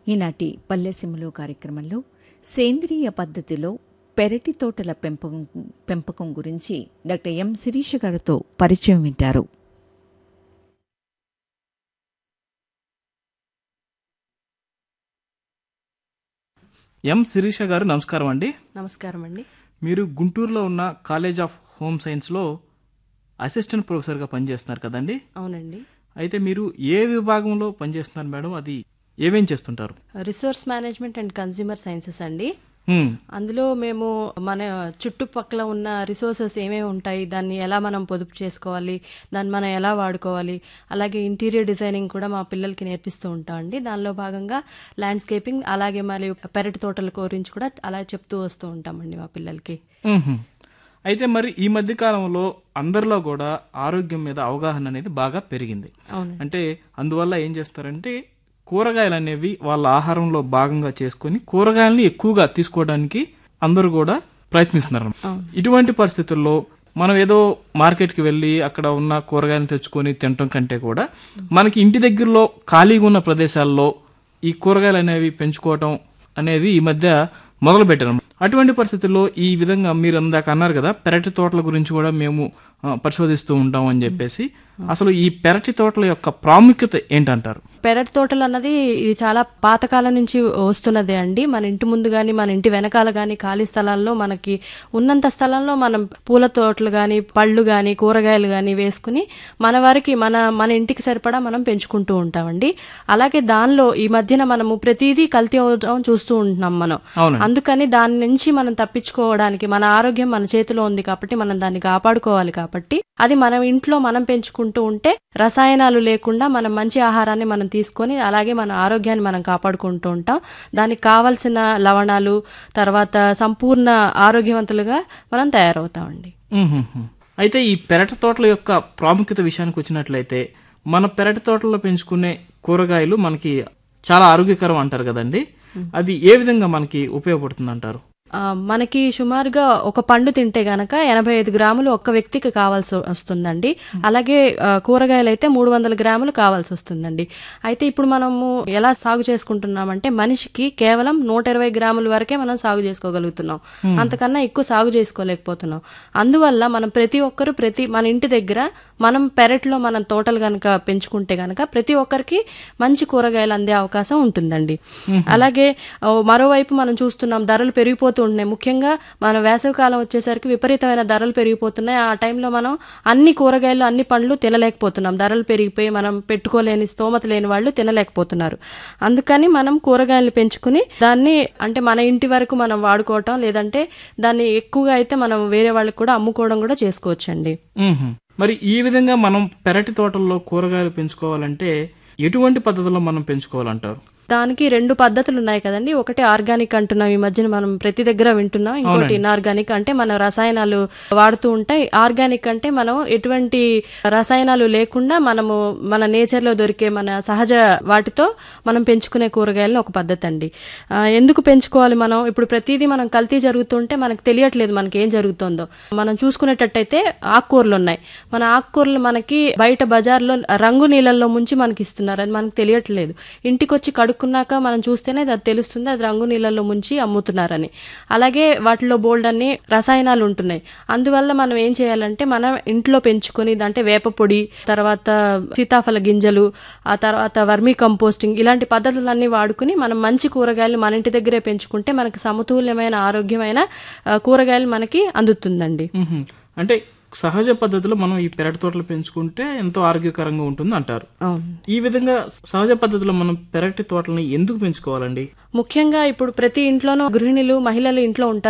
ఈనాటి పల్లెసీమలు కార్యక్రమంలో సేంద్రియ పద్ధతిలో పెరటి తోటల పెంపకం పెంపకం గురించి డాక్టర్ ఎం శిరీష గారితో పరిచయం వింటారు ఎం శిరీష గారు నమస్కారం అండి నమస్కారం అండి మీరు గుంటూరులో ఉన్న కాలేజ్ ఆఫ్ హోమ్ సైన్స్లో అసిస్టెంట్ ప్రొఫెసర్గా పనిచేస్తున్నారు కదండి అవునండి అయితే మీరు ఏ విభాగంలో పనిచేస్తున్నారు మేడం అది ఏమేం చేస్తుంటారు resource management and consumer sciences అండి హ్మ్, అందులో మేము మన చుట్టుపక్కల ఉన్న రిసోర్సెస్ ఏమేమి ఉంటాయి దాన్ని ఎలా మనం పొదుపు చేసుకోవాలి దాన్ని మనం ఎలా వాడుకోవాలి అలాగే ఇంటీరియర్ డిజైనింగ్ కూడా మా పిల్లలకి నేర్పిస్తూ ఉంటాం అండి దానిలో భాగంగా ల్యాండ్స్కేపింగ్ అలాగే మరి పెరటి తోటల గురించి కూడా అలా చెప్తూ వస్తూ ఉంటామండి మా పిల్లలకి మ్మ్హ్మ్. అయితే మరి ఈ మధ్య కాలంలో అందరిలో కూడా ఆరోగ్యం మీద అవగాహన అనేది బాగా పెరిగింది అవును అంటే అందువల్ల ఏం చేస్తారంటే కూరగాయలు అనేవి వాళ్ళ ఆహారంలో భాగంగా చేసుకొని కూరగాయలని ఎక్కువగా తీసుకోవడానికి అందరూ కూడా ప్రయత్నిస్తున్నారు ఇటువంటి పరిస్థితుల్లో మనం ఏదో మార్కెట్కి వెళ్ళి అక్కడ ఉన్న కూరగాయలను తెచ్చుకొని తినటం కంటే కూడా మనకి ఇంటి దగ్గరలో ఖాళీగా ఉన్న ప్రదేశాల్లో ఈ కూరగాయలు అనేవి పెంచుకోవటం అనేది ఈ మధ్య మొదలు పెట్టారు అటువంటి పరిస్థితుల్లో ఈ విధంగా మీరు అందాక అన్నారు కదా పెరటి తోటల గురించి కూడా మేము ఆ, పరిశోధిస్తూ ఉంటాం అని చెప్పేసి అసలు ఈ పెరటి తోటల యొక్క ప్రాముఖ్యత ఏంటంటారు పెరటి తోటలు అన్నది ఇది చాలా పాతకాలం నుంచి వస్తున్నదే అండి మన ఇంటి ముందు గాని మన ఇంటి వెనకాల గాని ఖాళీ స్థలాల్లో మనకి ఉన్నంత స్థలంలో మనం పూల తోటలు గాని పళ్ళు గాని కూరగాయలు గాని వేసుకుని మన వారికి మన మన ఇంటికి సరిపడా మనం పెంచుకుంటూ ఉంటామండి అలాగే దానిలో ఈ మధ్యన మనము ప్రతిదీ కల్తీ అవడం చూస్తూ ఉంటున్నాం మనం అవునండి అందుకని దాని నుంచి మనం తప్పించుకోవడానికి మన ఆరోగ్యం మన చేతిలో ఉంది కాబట్టి మనం దాన్ని కాపాడుకోవాలి కాబట్టి అది మనం ఇంట్లో మనం పెంచుకుంటూ ఉంటే రసాయనాలు లేకుండా మనం మంచి ఆహారాన్ని మనం తీసుకొని అలాగే మన ఆరోగ్యాన్ని మనం కాపాడుకుంటూ ఉంటాం దానికి కావలసిన లవణాలు తర్వాత సంపూర్ణ ఆరోగ్యవంతులుగా మనం తయారవుతామండి మ్మ్హ్మ్. అయితే ఈ పెరటి తోటల యొక్క ప్రాముఖ్యత విషయానికి వచ్చినట్లయితే మన పెరటి తోటల్లో పెంచుకునే కూరగాయలు మనకి చాలా ఆరోగ్యకరం అంటారు కదండి అది ఏ విధంగా మనకి ఉపయోగపడుతుంది అంటారు ఆ, మనకి సుమారుగా ఒక పండు తింటే గనక ఎనభై ఐదు గ్రాములు ఒక్క వ్యక్తికి కావాల్సి వస్తుందండి అలాగే ఆ, కూరగాయలు అయితే మూడు వందల గ్రాములు కావాల్సి వస్తుందండి అయితే ఇప్పుడు మనము ఎలా సాగు చేసుకుంటున్నామంటే మనిషికి కేవలం నూట ఇరవై గ్రాముల వరకే మనం సాగు చేసుకోగలుగుతున్నాం అంతకన్నా ఎక్కువ సాగు చేసుకోలేకపోతున్నాం అందువల్ల మనం ప్రతి ఒక్కరు ప్రతి మన ఇంటి దగ్గర మనం పెరట్లో మనం తోటలు గనక పెంచుకుంటే గనక ప్రతి ఒక్కరికి మంచి కూరగాయలు అందే అవకాశం ఉంటుందండి అలాగే ఓ, మరోవైపు మనం చూస్తున్నాం ధరలు పెరిగిపోతూ ఉంటున్నాయి ముఖ్యంగా మన వేసవి కాలం వచ్చేసరికి విపరీతమైన ధరలు పెరిగిపోతున్నాయి ఆ టైంలో మనం అన్ని కూరగాయలు అన్ని పండ్లు తినలేకపోతున్నాం ధరలు పెరిగిపోయి మనం పెట్టుకోలేని స్తోమత లేని వాళ్ళు తినలేకపోతున్నారు అందుకని మనం కూరగాయలు పెంచుకుని దాన్ని అంటే మన ఇంటి వరకు మనం వాడుకోవటం లేదంటే దాన్ని ఎక్కువగా అయితే మనం వేరే వాళ్ళకి కూడా అమ్ముకోవడం కూడా చేసుకోవచ్చండి మ్మ్హ్మ్. మరి ఈ విధంగా మనం పెరటి తోటల్లో కూరగాయలు పెంచుకోవాలంటే ఎటువంటి పద్ధతిలో మనం పెంచుకోవాలంటారు దానికి రెండు పద్ధతులు ఉన్నాయి కదండి ఒకటి ఆర్గానిక్ అంటున్నాం ఈ మధ్యన మనం ప్రతి దగ్గర వింటున్నాం ఇంకోటి ఇన్ఆర్గానిక్ అంటే మన రసాయనాలు వాడుతూ ఉంటాయి ఆర్గానిక్ అంటే మనం ఎటువంటి రసాయనాలు లేకుండా మనము మన నేచర్ లో దొరికే మన సహజ వాటితో మనం పెంచుకునే కూరగాయలను ఒక పద్ధతి అండి ఆ, ఎందుకు పెంచుకోవాలి మనం ఇప్పుడు ప్రతిదీ మనం కల్తీ జరుగుతుంటే మనకు తెలియట్లేదు మనకి ఏం జరుగుతుందో మనం చూసుకునేటట్టయితే ఆకుకూరలు ఉన్నాయి మన ఆకుకూరలు మనకి బయట బజార్లో రంగు నీళ్ళల్లో ముంచి మనకి ఇస్తున్నారు అది మనకు తెలియట్లేదు ఇంటికి వచ్చి కడుక్కున్నాక మనం చూస్తేనే అది తెలుస్తుంది అది రంగు నీళ్ళల్లో ముంచి అమ్ముతున్నారని అలాగే వాటిలో బోల్డ్ అన్ని రసాయనాలు ఉంటున్నాయి అందువల్ల మనం ఏం చేయాలంటే మనం ఇంట్లో పెంచుకొని అంటే వేప పొడి తర్వాత సీతాఫల గింజలు ఆ తర్వాత వర్మీ కంపోస్టింగ్ ఇలాంటి పద్ధతులన్నీ వాడుకుని మనం మంచి కూరగాయలు మన ఇంటి దగ్గరే పెంచుకుంటే మనకి సమతుల్యమైన ఆరోగ్యమైన ఆ, కూరగాయలు మనకి అందుతుందండి మ్మ్హ్మ్. అంటే సహజ పద్ధతిలో మనం ఈ పెరటి తోటలు పెంచుకుంటే ఎంతో ఆరోగ్యకరంగా ఉంటుంది అంటారు అవును ఈ విధంగా సహజ పద్ధతిలో మనం పెరటి తోటలని ఎందుకు పెంచుకోవాలండి ముఖ్యంగా ఇప్పుడు ప్రతి ఇంట్లోనూ గృహిణులు మహిళలు ఇంట్లో ఉంటారు